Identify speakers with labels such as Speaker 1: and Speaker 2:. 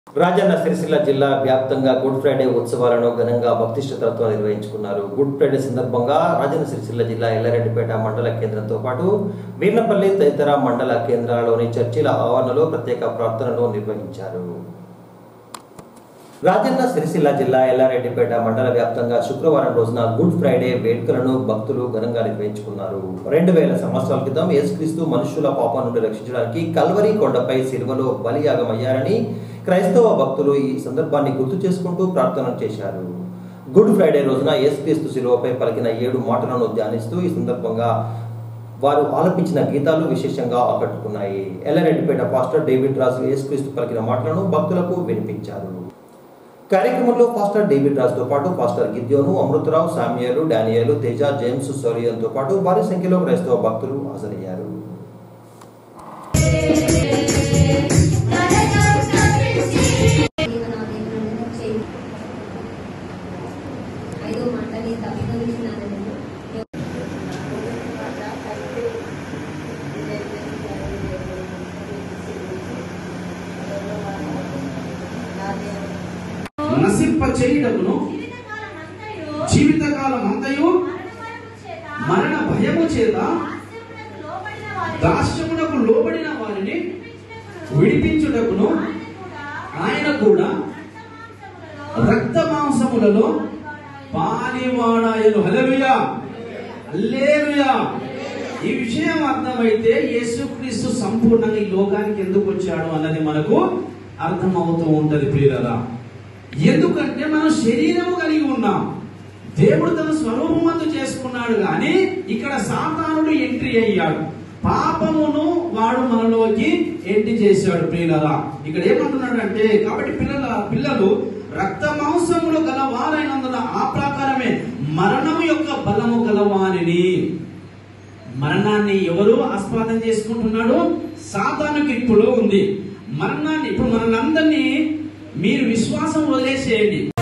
Speaker 1: రాజన్న సిరిసిల్ల జిల్లా వ్యాప్తంగా good Friday ఉత్సవాలను ఘనంగా భక్తి శ్రద్ధలతో నిర్వహించుకున్నారు గుడ్ ఫ్రైడే సందర్భంగా రాజన్న సిరిసిల్ల జిల్లా ఎల్లారెడ్డిపేట మండల కేంద్రంతో పాటు వీర్నపల్లి తదితర మండల కేంద్రాల్లోని చర్చిల ఆవరణలో ప్రత్యేక ప్రార్థనలు నిర్వహించారు రాజన్న సిరిసిల్ల జిల్లా ఎల్లారెడ్డిపేట మండల వ్యాప్తంగా శుక్రవారం రోజున గుడ్ ఫ్రైడే వేడుకలను భక్తులు ఘనంగా నిర్వహించుకున్నారు రెండు వేల సంవత్సరాల క్రితం యేసుక్రీస్తు మనుషుల పాపం నుండి రక్షించడానికి కల్వరి కొండపై సిలువలో బలియాగమయ్యారని క్రైస్తవ భక్తులు ఈ సందర్భాన్ని గుర్తు చేసుకుంటూ ప్రార్థన చేశారు గుడ్ ఫ్రైడే రోజున యేసుక్రీస్తు శిలువపై పలికిన ఏడు మాటలను ధ్యానిస్తూ ఈ సందర్భంగా వారు ఆలపించిన గీతాలు విశేషంగా ఆకట్టుకున్నాయి ఎల్లారెడ్డిపేట పాస్టర్ డేవిడ్ రాజు యేసుక్రీస్తు పలికిన మాటలను భక్తులకు వినిపించారు కార్యక్రమంలో పాస్టర్ డేవిడ్ రాజ్తో పాటు పాస్టర్ గిద్యోను అమృతరావు సామ్యాలు డానియలు తేజ జేమ్స్ సోలియన్తో పాటు భారీ సంఖ్యలో క్రైస్తవ భక్తులు హాజరయ్యారు
Speaker 2: ఐదు మాటని తప్పించినాను నేను
Speaker 3: నశింప చేయుటకును జీవితకాలం అంతయు మరణ భయము చేత దాస్యమునకు లోబడిన వారిని విడిపించుటకును ఆయన కూడా రక్త మాంసములలో పాలివాడాయను హల్లెలూయా హల్లెలూయా ఈ విషయం అర్థమైతే యేసుక్రీస్తు సంపూర్ణంగా ఈ లోకానికి ఎందుకు వచ్చాడు అన్నది మనకు అర్థమవుతూ ఉంటది ప్రియులరా ఎందుకంటే మనం శరీరము కలిగి ఉన్నాం దేవుడు తన స్వరూపమందు చేసుకున్నాడు కానీ ఇక్కడ సాతానుడు ఎంట్రీ అయ్యాడు పాపమును వాడు మనలోకి ఎంట్రీ చేశాడు ప్రియులరా ఇక్కడ ఏమంటున్నాడు అంటే కాబట్టి పిల్లల పిల్లలు రక్త మాంసములు గలవారైనందున ఆ ప్రకారమే మరణము యొక్క బలము గలవానిని మరణాన్ని ఎవరు ఆస్వాదం చేసుకుంటున్నాడు సాతాను కిప్పులో ఉంది మరణాన్ని ఇప్పుడు మనందరినీ మీరు విశ్వాసం వదిలేసేయండి